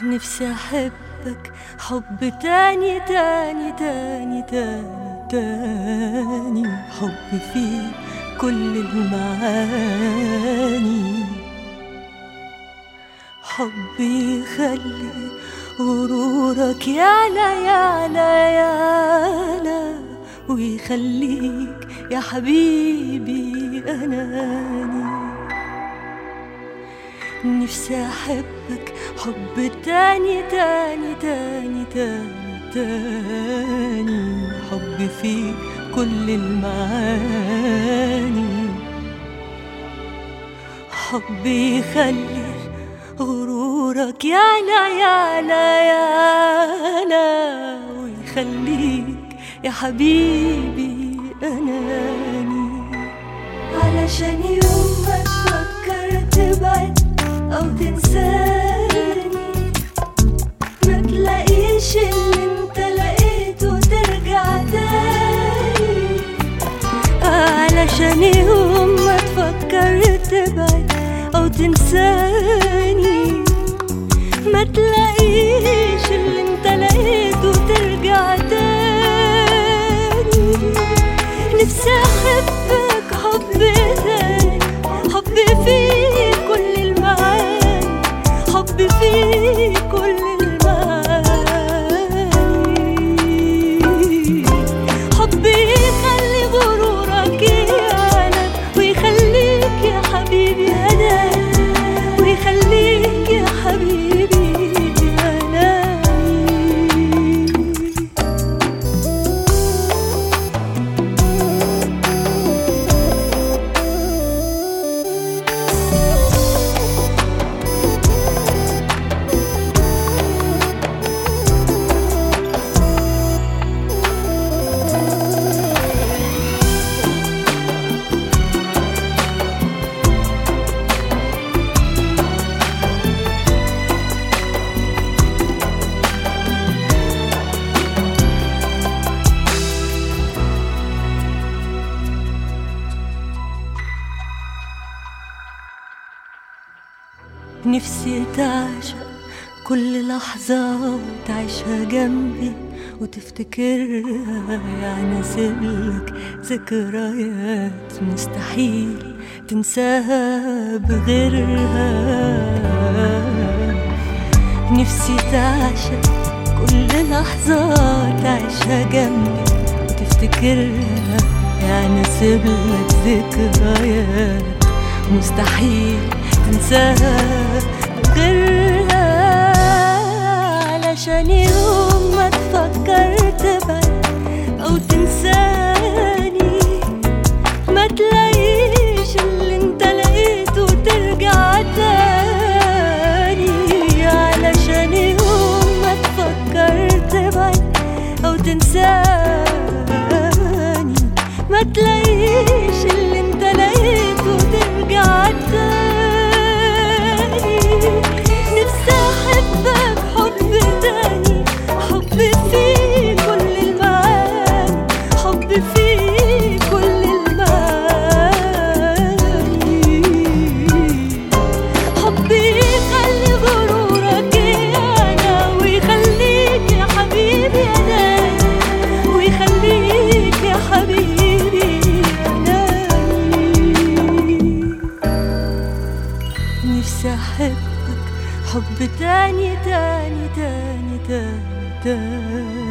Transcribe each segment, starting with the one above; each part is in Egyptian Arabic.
نفسي أحبك حب تاني تاني تاني تاني تاني حب فيه كل المعاني حب يخلي غرورك يعلى يعلى يعلى ويخليك يا حبيبي أناني نفسي أحبك حب تاني تاني تاني تاني تاني حب فيه كل المعاني حب يخلي غرورك يعلى يعلى يعلى ويخليك يا حبيبي أناني علشان يوم ما تفكر تبعد أو تنساني ما تلاقيش اللي انت لقيته ترجع تاني علشان يوم ما تفكر تبعد أو تنساني ما تلاقيش اللي انت لقيته ترجع تاني نفسي أحبك حب تاني حب فيه كل المعاني حب فيه كل المعاني حب يخلي غرورك يعلى ويخليك يا حبيبي أنا ويخليك يا حبيبي أنا نفسي تعشق كل لحظة تعيشها جنبي وتفتكرها يعني اسيبلك ذكريات مستحيل تنساها بغيرها نفسي تعشق كل لحظة تعيشها جنبي وتفتكرها يعني اسيبلك ذكريات مستحيل تنساها غيرها علشان يوم ما تفكر تبعد أو تنساني ما تلاقيش اللي انت لقيته ترجع تاني علشان يوم ما تفكر تبعد أو تنساني ما تلاقيش اللي انت لقيته ترجع تاني نفسي احبك حب تاني حب فيه كل المعاني حب فيه كل المعاني حب يخلي غرورك انا ويخليك يا حبيبي انا ويخليك يا حبيبي انا نفسي احبك حب تاني تاني تاني تاني تاني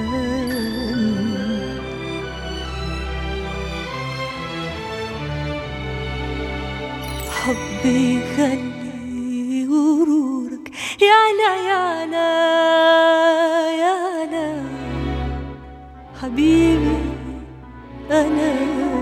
حب يخلي غرورك يعلى يعلى يعلى حبيبي أنا